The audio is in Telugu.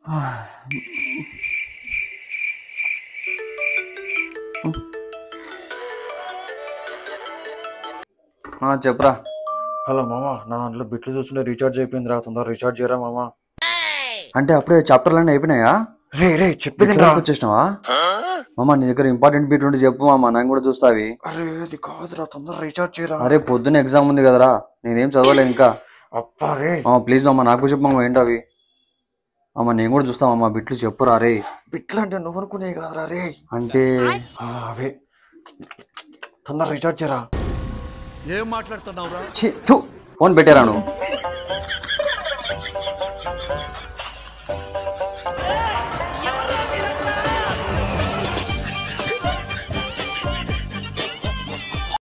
ఆ, చెప్పురా హలో మామ నా దాంట్లో బిట్లు చూస్తుంటే రీఛార్జ్ అయిపోయింది రా తొందర రీఛార్జ్ చేయరా మామ అంటే అప్పుడే చాప్టర్లు అన్నీ అయిపోయినాయా రే రే చెప్పేది ఇట్లా వచ్చేసినావా మామ నీ దగ్గర ఇంపార్టెంట్ బీట్ ఉంటే చెప్పు మామ నేను కూడా చూస్తావి అరే అది కాదురా తొందర రీఛార్జ్ చేయరా అరే పొద్దున్న ఎగ్జామ్ ఉంది కదరా నేనేం చదవలేదు ఇంకా అప్పా రే మామ ప్లీజ్ మామ నాకు చెప్పు మామ ఏంటి అవి మామ నేను కూడా చూస్తా మామ బిట్లు చెప్పురా రే బిట్లు అంటే నువ్వు అనుకునే కాదురా రే అంటే ఆ, అవే తొందర రీఛార్జ్ చేయరా ఏం మాట్లాడుతున్నావురా ఛీ, థు, ఫోన్ పెట్టారా నువ్వు